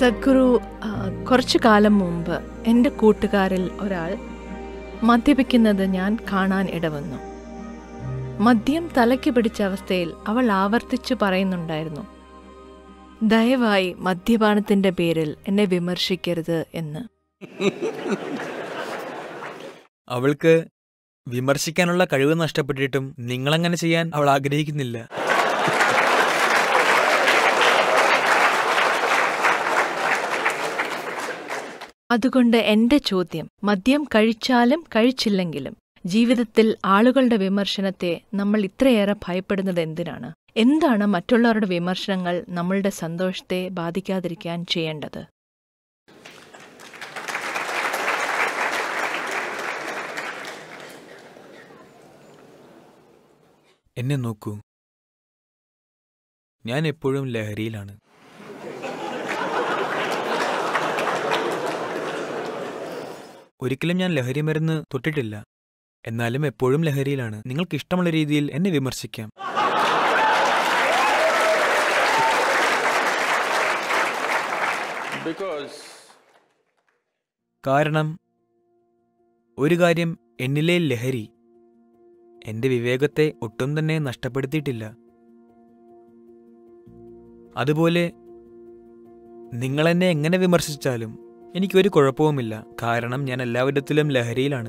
സദ്ഗുരു ആ, കുറച്ചു കാലം മുമ്പ് എൻ്റെ കൂട്ടുകാരിൽ ഒരാൾ മദ്യപിക്കുന്നത് ഞാൻ കാണാൻ ഇടവന്നു മദ്യം തലയ്ക്ക് പിടിച്ച അവസ്ഥയിൽ അവൾ ആവർത്തിച്ചു പറയുന്നുണ്ടായിരുന്നു ദയവായി മദ്യപാനത്തിന്റെ പേരിൽ എന്നെ വിമർശിക്കരുത് എന്ന് അവൾക്ക് വിമർശിക്കാനുള്ള കഴിവ് നഷ്ടപ്പെട്ടിട്ടും നിങ്ങളങ്ങനെ ചെയ്യാൻ അവൾ ആഗ്രഹിക്കുന്നില്ല അതുകൊണ്ട് എൻ്റെ ചോദ്യം മദ്യം കഴിച്ചാലും കഴിച്ചില്ലെങ്കിലും ജീവിതത്തിൽ ആളുകളുടെ വിമർശനത്തെ നമ്മൾ ഇത്രയേറെ ഭയപ്പെടുന്നത് എന്തിനാണ് എന്താണ് മറ്റുള്ളവരുടെ വിമർശനങ്ങൾ നമ്മളുടെ സന്തോഷത്തെ ബാധിക്കാതിരിക്കാൻ ചെയ്യേണ്ടത് എന്നെ നോക്കൂ ഞാൻ എപ്പോഴും ലഹരിയിലാണ് ഒരിക്കലും ഞാൻ ലഹരി മരുന്ന് തൊട്ടിട്ടില്ല എന്നാലും എപ്പോഴും ലഹരിയിലാണ് നിങ്ങൾക്ക് ഇഷ്ടമുള്ള രീതിയിൽ എന്നെ വിമർശിക്കാം Because കാരണം ഒരു കാര്യം എന്നിലെ ലഹരി എന്റെ വിവേകത്തെ ഒട്ടും തന്നെ നഷ്ടപ്പെടുത്തിയിട്ടില്ല അതുപോലെ നിങ്ങളെന്നെ എങ്ങനെ വിമർശിച്ചാലും എനിക്കൊരു കുഴപ്പവുമില്ല കാരണം ഞാൻ എല്ലാവിധത്തിലും ലഹരിയിലാണ്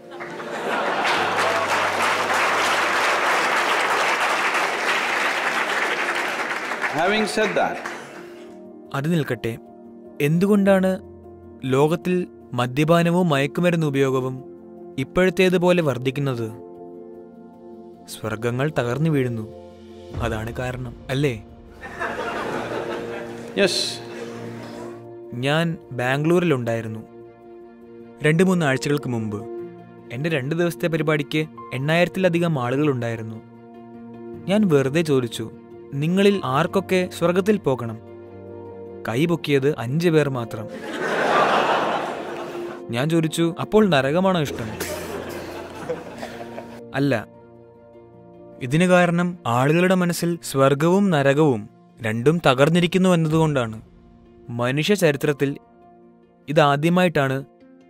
having said that, അത് നിൽക്കട്ടെ എന്തുകൊണ്ടാണ് ലോകത്തിൽ മദ്യപാനവും മയക്കുമരുന്ന് ഉപയോഗവും ഇപ്പോഴത്തേതുപോലെ വർദ്ധിക്കുന്നത് സ്വർഗങ്ങൾ തകർന്നു വീഴുന്നു അതാണ് കാരണം അല്ലേ yes, ഞാൻ ബാംഗ്ലൂരിലുണ്ടായിരുന്നു രണ്ട് മൂന്ന് ആഴ്ചകൾക്ക് മുമ്പ് എൻ്റെ രണ്ട് ദിവസത്തെ പരിപാടിക്ക് എണ്ണായിരത്തിലധികം ആളുകളുണ്ടായിരുന്നു ഞാൻ വെറുതെ ചോദിച്ചു നിങ്ങളിൽ ആർക്കൊക്കെ സ്വർഗത്തിൽ പോകണം കൈ പൊക്കിയത് അഞ്ച് പേർ മാത്രം ഞാൻ ചോദിച്ചു അപ്പോൾ നരകമാണോ ഇഷ്ടം അല്ല ഇതിന് കാരണം ആളുകളുടെ മനസ്സിൽ സ്വർഗവും നരകവും രണ്ടും തകർന്നിരിക്കുന്നു എന്നതുകൊണ്ടാണ് മനുഷ്യ ചരിത്രത്തിൽ ഇതാദ്യമായിട്ടാണ്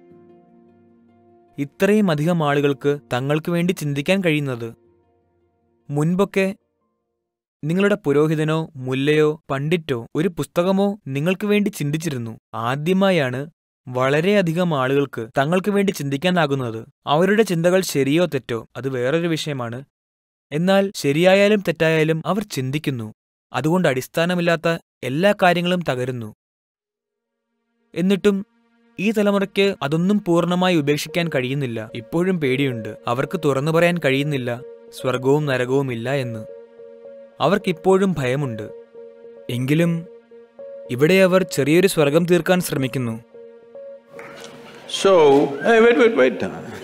ഇത്രയും അധികം ആളുകൾക്ക് തങ്ങൾക്ക് വേണ്ടി ചിന്തിക്കാൻ കഴിയുന്നത് മുൻപൊക്കെ നിങ്ങളുടെ പുരോഹിതനോ മുല്ലയോ പണ്ഡിറ്റോ ഒരു പുസ്തകമോ നിങ്ങൾക്ക് വേണ്ടി ചിന്തിച്ചിരുന്നു ആദ്യമായാണ് വളരെയധികം ആളുകൾക്ക് തങ്ങൾക്ക് വേണ്ടി ചിന്തിക്കാനാകുന്നത് അവരുടെ ചിന്തകൾ ശരിയോ തെറ്റോ അത് വേറൊരു വിഷയമാണ് എന്നാൽ ശരിയായാലും തെറ്റായാലും അവർ ചിന്തിക്കുന്നു അതുകൊണ്ട് അടിസ്ഥാനമില്ലാത്ത എല്ലാ കാര്യങ്ങളും തകരുന്നു എന്നിട്ടും ഈ തലമുറയ്ക്ക് അതൊന്നും പൂർണ്ണമായി ഉപേക്ഷിക്കാൻ കഴിയുന്നില്ല ഇപ്പോഴും പേടിയുണ്ട് അവർക്ക് തുറന്നു പറയാൻ കഴിയുന്നില്ല സ്വർഗവും നരകവും ഇല്ല എന്ന് അവർക്കിപ്പോഴും ഭയമുണ്ട് എങ്കിലും ഇവിടെ അവർ ചെറിയൊരു സ്വർഗം തീർക്കാൻ ശ്രമിക്കുന്നു so, hey, wait, wait, wait.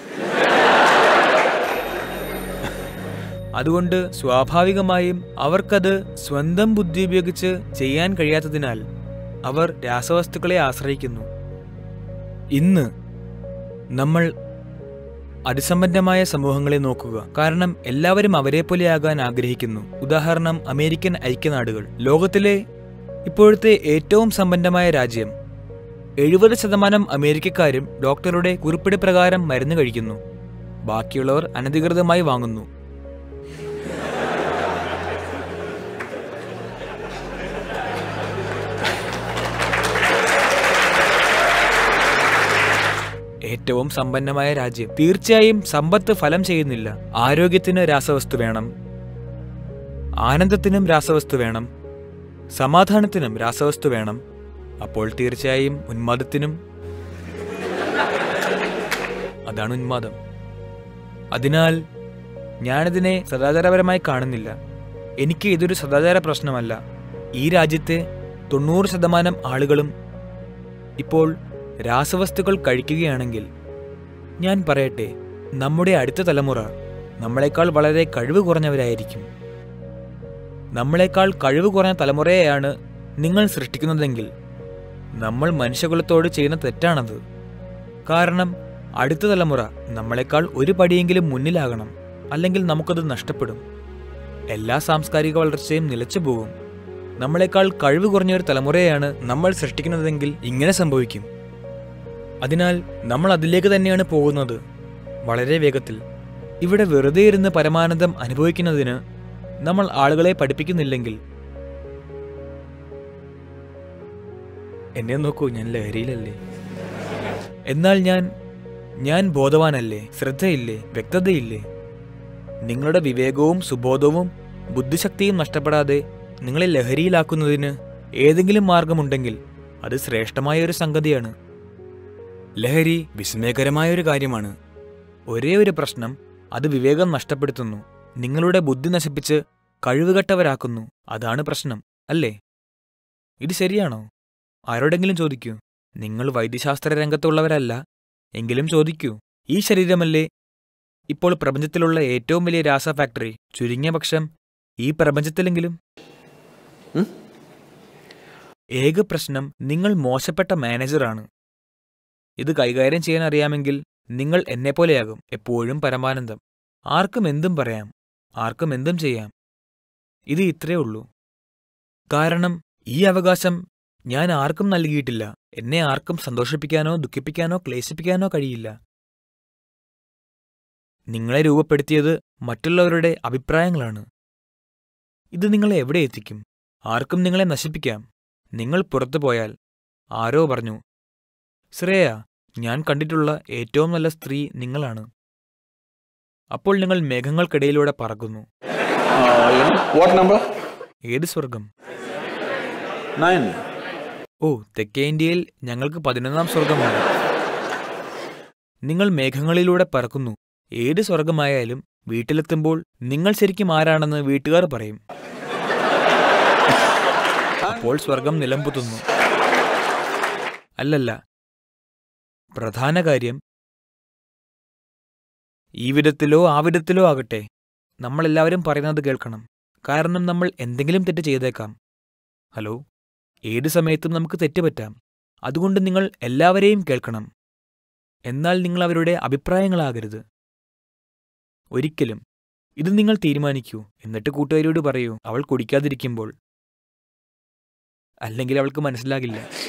അതുകൊണ്ട് സ്വാഭാവികമായും അവർക്കത് സ്വന്തം ബുദ്ധി ഉപയോഗിച്ച് ചെയ്യാൻ കഴിയാത്തതിനാൽ അവർ രാസവസ്തുക്കളെ ആശ്രയിക്കുന്നു ഇന്ന് നമ്മൾ അതിസമ്പന്നമായ സമൂഹങ്ങളെ നോക്കുക കാരണം എല്ലാവരും അവരെ പോലെയാകാൻ ആഗ്രഹിക്കുന്നു ഉദാഹരണം അമേരിക്കൻ ഐക്യനാടുകൾ ലോകത്തിലെ ഇപ്പോഴത്തെ ഏറ്റവും സമ്പന്നമായ രാജ്യം എഴുപത് ശതമാനം അമേരിക്കക്കാരും ഡോക്ടറുടെ കുറിപ്പിടി പ്രകാരം മരുന്ന് കഴിക്കുന്നു ബാക്കിയുള്ളവർ അനധികൃതമായി വാങ്ങുന്നു ഏറ്റവും സമ്പന്നമായ രാജ്യം തീർച്ചയായും സമ്പത്ത് ഫലം ചെയ്യുന്നില്ല ആരോഗ്യത്തിന് രാസവസ്തു വേണം ആനന്ദത്തിനും രാസവസ്തു വേണം സമാധാനത്തിനും രാസവസ്തു വേണം അപ്പോൾ തീർച്ചയായും ഉന്മാദത്തിനും അതാണ് ഉന്മാദം അതിനാൽ ഞാനിതിനെ സദാചാരപരമായി കാണുന്നില്ല എനിക്ക് ഇതൊരു സദാചാര പ്രശ്നമല്ല ഈ രാജ്യത്തെ തൊണ്ണൂറ് ശതമാനം ആളുകളും ഇപ്പോൾ രാസവസ്തുക്കൾ കഴിക്കുകയാണെങ്കിൽ ഞാൻ പറയട്ടെ നമ്മുടെ അടുത്ത തലമുറ നമ്മളെക്കാൾ വളരെ കഴിവ് കുറഞ്ഞവരായിരിക്കും നമ്മളെക്കാൾ കഴിവ് കുറഞ്ഞ തലമുറയെയാണ് നിങ്ങൾ സൃഷ്ടിക്കുന്നതെങ്കിൽ നമ്മൾ മനുഷ്യകുലത്തോട് ചെയ്യുന്ന തെറ്റാണത് കാരണം അടുത്ത തലമുറ നമ്മളെക്കാൾ ഒരു പടിയെങ്കിലും മുന്നിലാകണം അല്ലെങ്കിൽ നമുക്കത് നഷ്ടപ്പെടും എല്ലാ സാംസ്കാരിക വളർച്ചയും നിലച്ചു പോകും നമ്മളെക്കാൾ കഴിവ് കുറഞ്ഞ ഒരു തലമുറയെയാണ് നമ്മൾ സൃഷ്ടിക്കുന്നതെങ്കിൽ ഇങ്ങനെ സംഭവിക്കും അതിനാൽ നമ്മൾ അതിലേക്ക് തന്നെയാണ് പോകുന്നത് വളരെ വേഗത്തിൽ ഇവിടെ വെറുതെ ഇരുന്ന് പരമാനന്ദം അനുഭവിക്കുന്നതിന് നമ്മൾ ആളുകളെ പഠിപ്പിക്കുന്നില്ലെങ്കിൽ എന്നെ നോക്കൂ ഞാൻ ലഹരിയിലല്ലേ എന്നാൽ ഞാൻ ഞാൻ ബോധവാനല്ലേ ശ്രദ്ധയില്ലേ വ്യക്തതയില്ലേ നിങ്ങളുടെ വിവേകവും സുബോധവും ബുദ്ധിശക്തിയും നഷ്ടപ്പെടാതെ നിങ്ങളെ ലഹരിയിലാക്കുന്നതിന് ഏതെങ്കിലും മാർഗമുണ്ടെങ്കിൽ അത് ശ്രേഷ്ഠമായ ഒരു സംഗതിയാണ് ലഹരി വിസ്മയകരമായ ഒരു കാര്യമാണ് ഒരേ ഒരു പ്രശ്നം അത് വിവേകം നഷ്ടപ്പെടുത്തുന്നു നിങ്ങളുടെ ബുദ്ധി നശിപ്പിച്ച് കഴിവുകെട്ടവരാക്കുന്നു അതാണ് പ്രശ്നം അല്ലേ ഇത് ശരിയാണോ ആരോടെങ്കിലും ചോദിക്കൂ നിങ്ങൾ വൈദ്യശാസ്ത്ര രംഗത്തുള്ളവരല്ല എങ്കിലും ചോദിക്കൂ ഈ ശരീരമല്ലേ ഇപ്പോൾ പ്രപഞ്ചത്തിലുള്ള ഏറ്റവും വലിയ രാസ ഫാക്ടറി ചുരുങ്ങിയ പക്ഷം ഈ പ്രപഞ്ചത്തിലെങ്കിലും ഉം? ഏക പ്രശ്നം നിങ്ങൾ മോശപ്പെട്ട മാനേജറാണ് ഇത് കൈകാര്യം ചെയ്യാൻ അറിയാമെങ്കിൽ നിങ്ങൾ എന്നെപ്പോലെയാകും എപ്പോഴും പരമാനന്ദം ആർക്കും എന്തും പറയാം ആർക്കും എന്തും ചെയ്യാം ഇത് ഇത്രേ ഉള്ളൂ കാരണം ഈ അവകാശം ഞാൻ ആർക്കും നൽകിയിട്ടില്ല എന്നെ ആർക്കും സന്തോഷിപ്പിക്കാനോ ദുഃഖിപ്പിക്കാനോ ക്ലേശിപ്പിക്കാനോ കഴിയില്ല നിങ്ങളെ രൂപപ്പെടുത്തിയത് മറ്റുള്ളവരുടെ അഭിപ്രായങ്ങളാണ് ഇത് നിങ്ങളെ എവിടെ എത്തിക്കും ആർക്കും നിങ്ങളെ നശിപ്പിക്കാം നിങ്ങൾ പുറത്തു പോയാൽ ആരോ പറഞ്ഞു ശ്രേയ ഞാൻ കണ്ടിട്ടുള്ള ഏറ്റവും നല്ല സ്ത്രീ നിങ്ങളാണ് അപ്പോൾ നിങ്ങൾ മേഘങ്ങൾക്കിടയിലൂടെ പറക്കുന്നു Uh, you know, what number? ഏത് സ്വർഗം Nine. ഓ തെക്കേ ഇന്ത്യയിൽ ഞങ്ങൾക്ക് പതിനൊന്നാം സ്വർഗമാണ് നിങ്ങൾ മേഘങ്ങളിലൂടെ പറക്കുന്നു ഏത് സ്വർഗമായാലും വീട്ടിലെത്തുമ്പോൾ നിങ്ങൾ ശരിക്കും ആരാണെന്ന് വീട്ടുകാർ പറയും അപ്പോൾ സ്വർഗം നിലംപൊത്തുന്നു അല്ലല്ല പ്രധാന കാര്യം ഈ വിധത്തിലോ ആ വിധത്തിലോ ആകട്ടെ നമ്മളെല്ലാവരും പറയുന്നത് കേൾക്കണം കാരണം നമ്മൾ എന്തെങ്കിലും തെറ്റ് ചെയ്തേക്കാം ഹലോ ഏത് സമയത്തും നമുക്ക് തെറ്റുപറ്റാം അതുകൊണ്ട് നിങ്ങൾ എല്ലാവരെയും കേൾക്കണം എന്നാൽ നിങ്ങൾ അവരുടെ അഭിപ്രായങ്ങളാകരുത് ഒരിക്കലും ഇത് നിങ്ങൾ തീരുമാനിക്കൂ എന്നിട്ട് കൂട്ടുകാരിയോട് പറയൂ അവൾ കുടിക്കാതിരിക്കുമ്പോൾ അല്ലെങ്കിൽ അവൾക്ക് മനസ്സിലാകില്ല